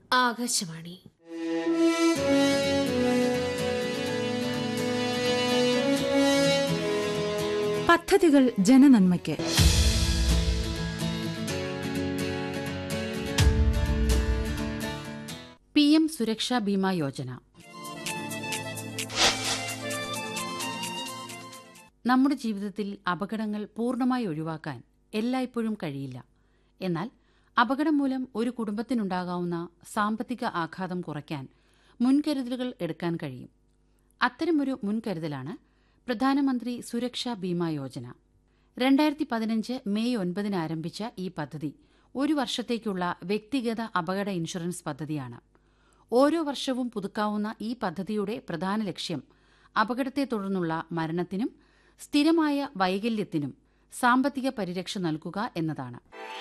ആകാശവാണി പദ്ധതികൾ ജനനന്മയ്ക്ക് P M സുരക്ഷാ ബീമാ യോജന നമ്മുടെ ജീവിതത്തിൽ അപകടങ്ങൾ പൂർണ്ണമായി ഒഴിവാക്കാൻ എല്ലായ്പ്പോഴും കഴിയില്ല എന്നാൽ അപകടം മൂലം ഒരു കുടുംബത്തിനുണ്ടാകാവുന്ന സാമ്പത്തിക ആഘാതം കുറയ്ക്കാൻ മുൻകരുതലുകൾ എടുക്കാൻ കഴിയും അത്തരമൊരു മുൻകരുതലാണ് പ്രധാനമന്ത്രി സുരക്ഷാ ബീമാ യോജന രണ്ടായിരത്തി പതിനഞ്ച് മെയ് ഒൻപതിന് ആരംഭിച്ച ഈ പദ്ധതി ഒരു വർഷത്തേക്കുള്ള വ്യക്തിഗത അപകട ഇൻഷുറൻസ് പദ്ധതിയാണ് ഓരോ വർഷവും പുതുക്കാവുന്ന ഈ പദ്ധതിയുടെ പ്രധാന ലക്ഷ്യം അപകടത്തെ തുടർന്നുള്ള മരണത്തിനും സ്ഥിരമായ വൈകല്യത്തിനും സാമ്പത്തിക പരിരക്ഷ നൽകുക എന്നതാണ്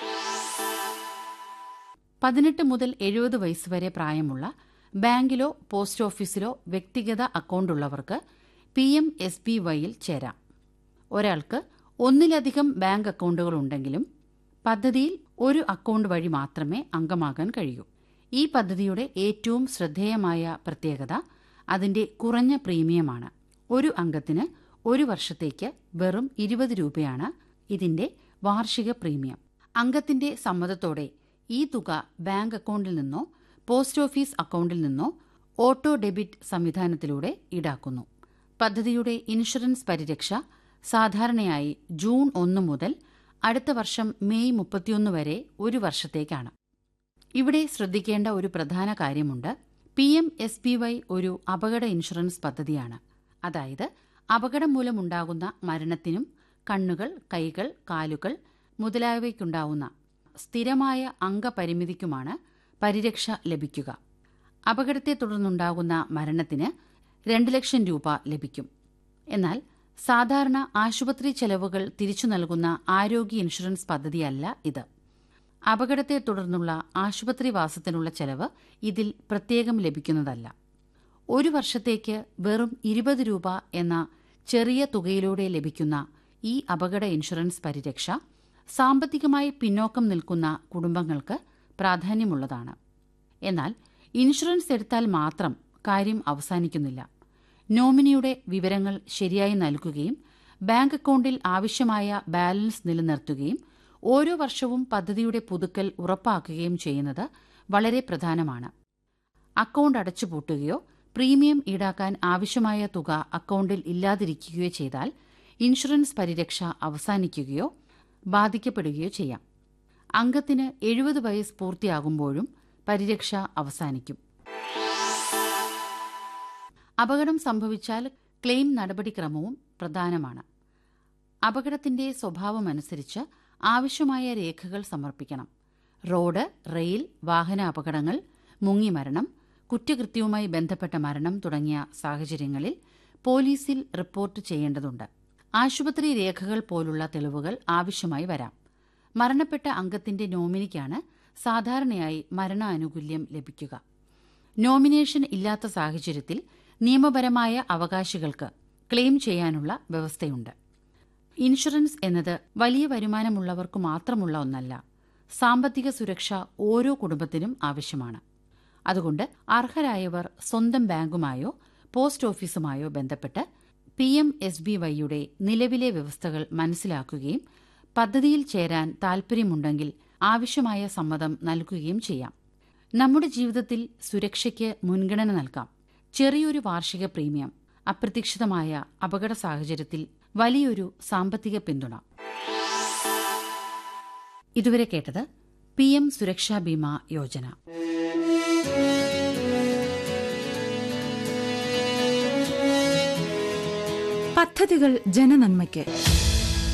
പതിനെട്ട് മുതൽ എഴുപത് വയസ്സ് വരെ പ്രായമുള്ള ബാങ്കിലോ പോസ്റ്റ് ഓഫീസിലോ വ്യക്തിഗത അക്കൗണ്ടുള്ളവർക്ക് പി എം എസ് ബി വൈയിൽ ചേരാം ഒരാൾക്ക് ഒന്നിലധികം ബാങ്ക് അക്കൗണ്ടുകൾ ഉണ്ടെങ്കിലും പദ്ധതിയിൽ ഒരു അക്കൗണ്ട് വഴി മാത്രമേ അംഗമാകാൻ കഴിയൂ ഈ പദ്ധതിയുടെ ഏറ്റവും ശ്രദ്ധേയമായ പ്രത്യേകത അതിന്റെ കുറഞ്ഞ പ്രീമിയമാണ് ഒരു അംഗത്തിന് ഒരു വർഷത്തേക്ക് വെറും ഇരുപത് രൂപയാണ് ഇതിന്റെ വാർഷിക പ്രീമിയം അംഗത്തിന്റെ സമ്മതത്തോടെ ഈ തുക ബാങ്ക് അക്കൗണ്ടിൽ നിന്നോ പോസ്റ്റ് ഓഫീസ് അക്കൗണ്ടിൽ നിന്നോ ഓട്ടോ ഡെബിറ്റ് സംവിധാനത്തിലൂടെ ഈടാക്കുന്നു പദ്ധതിയുടെ ഇൻഷുറൻസ് പരിരക്ഷ സാധാരണയായി ജൂൺ ഒന്ന് മുതൽ അടുത്ത വർഷം മെയ് മുപ്പത്തിയൊന്ന് വരെ ഒരു വർഷത്തേക്കാണ് ഇവിടെ ശ്രദ്ധിക്കേണ്ട ഒരു പ്രധാന കാര്യമുണ്ട് P M S B Y ഒരു അപകട ഇൻഷുറൻസ് പദ്ധതിയാണ് അതായത് അപകടം മൂലമുണ്ടാകുന്ന മരണത്തിനും കണ്ണുകൾ കൈകൾ കാലുകൾ മുതലായവയ്ക്കുണ്ടാവുന്ന സ്ഥിരമായ അംഗപരിമിതിക്കുമാണ് പരിരക്ഷ ലഭിക്കുക അപകടത്തെ തുടർന്നുണ്ടാകുന്ന മരണത്തിന് രണ്ട് ലക്ഷം രൂപ ലഭിക്കും എന്നാൽ സാധാരണ ആശുപത്രി ചെലവുകൾ തിരിച്ചു നൽകുന്ന ആരോഗ്യ ഇൻഷുറൻസ് പദ്ധതിയല്ല ഇത് അപകടത്തെ തുടർന്നുള്ള ആശുപത്രിവാസത്തിനുള്ള ചെലവ് ഇതിൽ പ്രത്യേകം ലഭിക്കുന്നതല്ല ഒരു വർഷത്തേക്ക് വെറും ഇരുപത് രൂപ എന്ന ചെറിയ തുകയിലൂടെ ലഭിക്കുന്ന ഈ അപകട ഇൻഷുറൻസ് പരിരക്ഷ സാമ്പത്തികമായി പിന്നോക്കം നിൽക്കുന്ന കുടുംബങ്ങൾക്ക് പ്രാധാന്യമുള്ളതാണ് എന്നാൽ ഇൻഷുറൻസ് എടുത്താൽ മാത്രം കാര്യം അവസാനിക്കുന്നില്ല നോമിനിയുടെ വിവരങ്ങൾ ശരിയായി നൽകുകയും ബാങ്ക് അക്കൗണ്ടിൽ ആവശ്യമായ ബാലൻസ് നിലനിർത്തുകയും ഓരോ വർഷവും പദ്ധതിയുടെ പുതുക്കൽ ഉറപ്പാക്കുകയും ചെയ്യുന്നത് വളരെ പ്രധാനമാണ് അക്കൗണ്ട് അടച്ചുപൂട്ടുകയോ പ്രീമിയം ഈടാക്കാൻ ആവശ്യമായ തുക അക്കൗണ്ടിൽ ഇല്ലാതിരിക്കുകയോ ചെയ്താൽ ഇൻഷുറൻസ് പരിരക്ഷ അവസാനിക്കുകയോ ബാധിക്കപ്പെടുകയോ ചെയ്യാം അംഗത്തിന് എഴുപത് വയസ്സ് പൂർത്തിയാകുമ്പോഴും പരിരക്ഷ അവസാനിക്കും അപകടം സംഭവിച്ചാൽ ക്ലെയിം നടപടിക്രമവും പ്രധാനമാണ് അപകടത്തിന്റെ സ്വഭാവമനുസരിച്ച് ആവശ്യമായ രേഖകൾ സമർപ്പിക്കണം റോഡ് റെയിൽ വാഹന അപകടങ്ങൾ മുങ്ങിമരണം കുറ്റകൃത്യവുമായി ബന്ധപ്പെട്ട മരണം തുടങ്ങിയ സാഹചര്യങ്ങളിൽ പോലീസിൽ റിപ്പോർട്ട് ചെയ്യേണ്ടതുണ്ട് ആശുപത്രി രേഖകൾ പോലുള്ള തെളിവുകൾ ആവശ്യമായി വരാം മരണപ്പെട്ട അംഗത്തിന്റെ നോമിനിക്കാണ് സാധാരണയായി മരണാനുകൂല്യം ലഭിക്കുക നോമിനേഷൻ ഇല്ലാത്ത സാഹചര്യത്തിൽ നിയമപരമായ അവകാശികൾക്ക് ക്ലെയിം ചെയ്യാനുള്ള വ്യവസ്ഥയുണ്ട് ഇൻഷുറൻസ് എന്നത് വലിയ വരുമാനമുള്ളവർക്കു മാത്രമുള്ള ഒന്നല്ല സാമ്പത്തിക സുരക്ഷ ഓരോ കുടുംബത്തിനും ആവശ്യമാണ് അതുകൊണ്ട് അർഹരായവർ സ്വന്തം ബാങ്കുമായോ പോസ്റ്റ് ഓഫീസുമായോ ബന്ധപ്പെട്ട് പി എം എസ് ബി വൈയുടെ നിലവിലെ വ്യവസ്ഥകൾ മനസ്സിലാക്കുകയും പദ്ധതിയിൽ ചേരാൻ താൽപ്പര്യമുണ്ടെങ്കിൽ ആവശ്യമായ സമ്മതം നൽകുകയും ചെയ്യാം നമ്മുടെ ജീവിതത്തിൽ സുരക്ഷയ്ക്ക് മുൻഗണന നൽകാം ചെറിയൊരു വാർഷിക പ്രീമിയം അപ്രതീക്ഷിതമായ അപകട സാഹചര്യത്തിൽ വലിയൊരു സാമ്പത്തിക പിന്തുണ ഇതുവരെ കേട്ടത് പി എം സുരക്ഷാ ബീമാ യോജന പദ്ധതികൾ ജനനന്മയ്ക്ക്